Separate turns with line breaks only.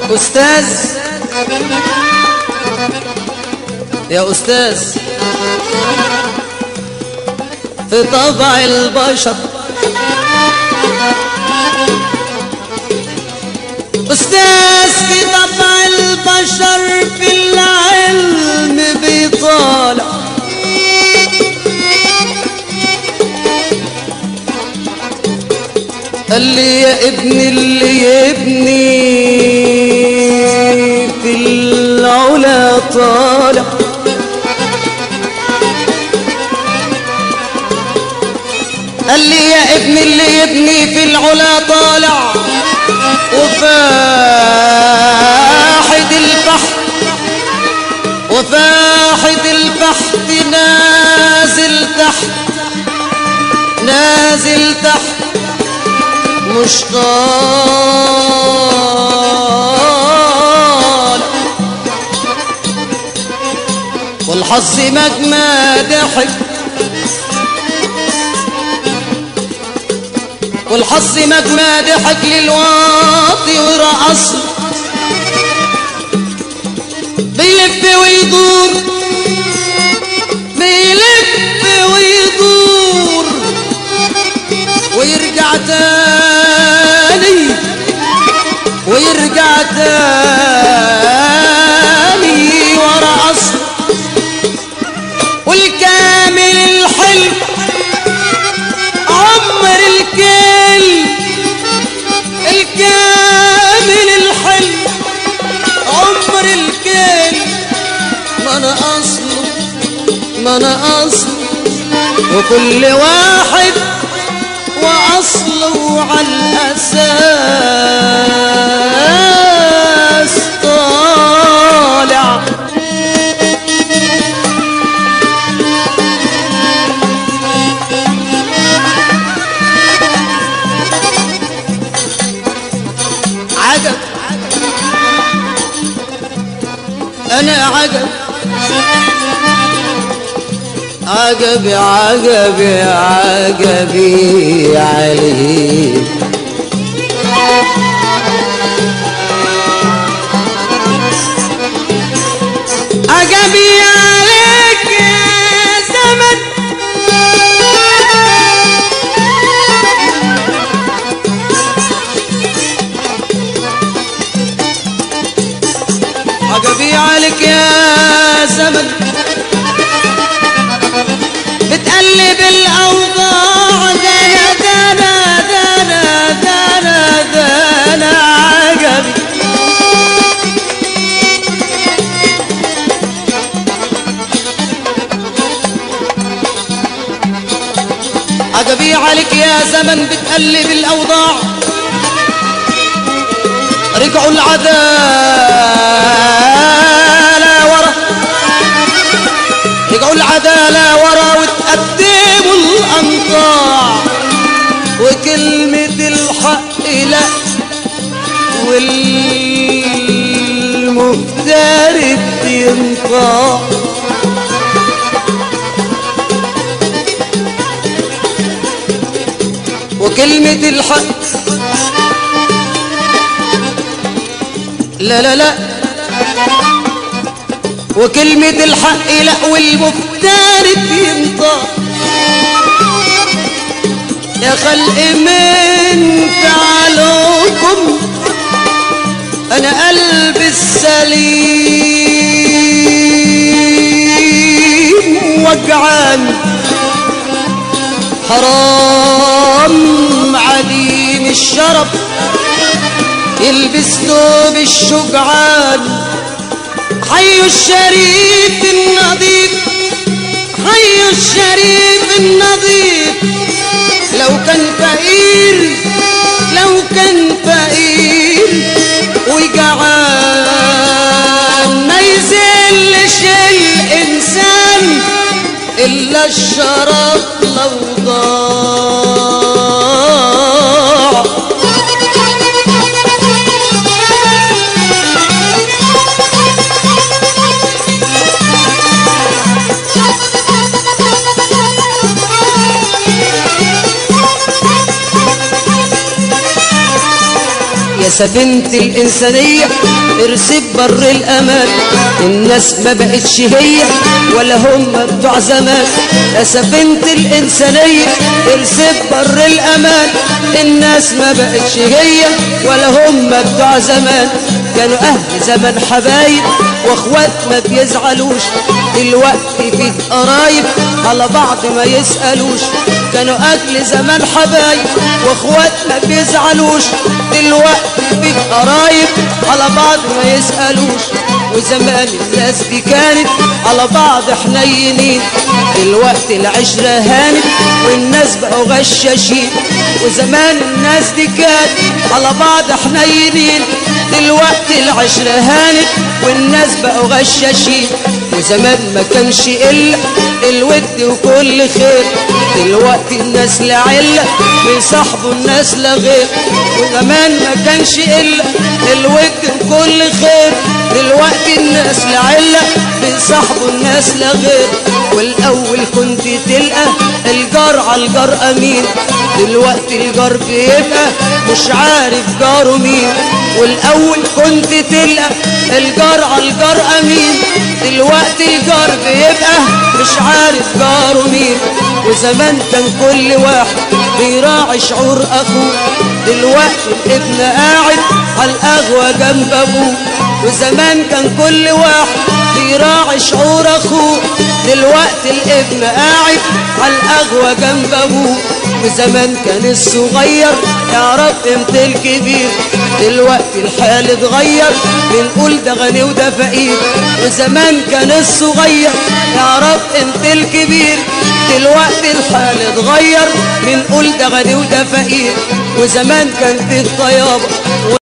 أستاذ يا أستاذ في طبع البشر أستاذ في طبع البشر في العلم بيطالع قال لي يا ابني اللي يبني في العلا طالع قال لي يا ابني اللي يبني في العلا طالع وفاحد البحر وفاحد البحر نازل تحت نازل تحت مش طال والحظ مجمع ضحك والحظ مجمع ضحك للواطي ورقص بيلف ويدور بيلف ويدور ويرجع تاني ويرجع تاني ورا اصل والكامل الحلم عمر الكل الكامل الحلم عمر الكل ما انا اصله ما انا اصله وكل واحد وأصله على الأساس طالع عجب أنا عجب عجبي عجبي عجبي عليه عجبي عليك يا زمن عجبي عليك يا زمن بتقلب الأوضاع دانا دانا دانا دانا دانا عجبي عجبي عليك يا زمن بتقلب الأوضاع رجعوا العدالة ورا رجعوا العدالة ورا وتقدموا الأنطاع وكلمة الحق لا والمفترض ينطاع وكلمة الحق لا لا لا وكلمة الحق لا والمفترض ينطق يا خلق من فعلكم انا قلبي السليم وجعان حرام عديم الشرف يلبس ثوب الشجعان حي الشريف النظيف حي الشريف النظيف لو كان فقير لو كان فقير وجعان ما يزلش الإنسان إلا الشرف لو ضاع يا يا سفينة الإنسانية ارسب بر الأمان الناس ما بقتش هي ولا هم بتوع زمان يا سفينة الإنسانية ارسب بر الأمان الناس ما بقتش هي ولا هم بتوع زمان كانوا أهل زمان حبايب واخوات ما بيزعلوش دلوقتي فيه قرايب على بعض ما يسألوش كانوا أهل زمان حبايب واخوات ما بيزعلوش دلوقتي فيه قرايب على بعض ما يسألوش وزمان الناس دي كانت على بعض حنينين دلوقتي العشرة هانت والناس بقوا غشاشين وزمان الناس دي كانت على بعض حنينين دلوقتي العشرة هانت والناس بقوا غشاشين وزمان ما كانش إلا الود وكل خير دلوقتي الناس لعلة بيصاحبوا الناس لغير وزمان ما كانش إلا الود وكل خير دلوقتي الناس لعلة بيصاحبوا الناس لغير والأول كنت تلقى الجار على الجار أمين دلوقتي الجار بيبقى مش عارف جاره مين والأول كنت تلقى الجار على الجار أمين دلوقتي الجار بيبقى مش عارف جاره مين وزمان كان كل واحد بيراعي شعور أخوه دلوقتي الابن قاعد على القهوة جنب أبوه وزمان كان كل واحد بيراعي شعور أخوه دلوقتي الابن قاعد على القهوة جنب أبوه وزمان كان الصغير يعرف قيمة الكبير دلوقتي الحال اتغير بنقول ده غني وده فقير وزمان كان الصغير يعرف قيمة الكبير دلوقتي الحال اتغير بنقول ده غني وده فقير وزمان كان فيه طيابة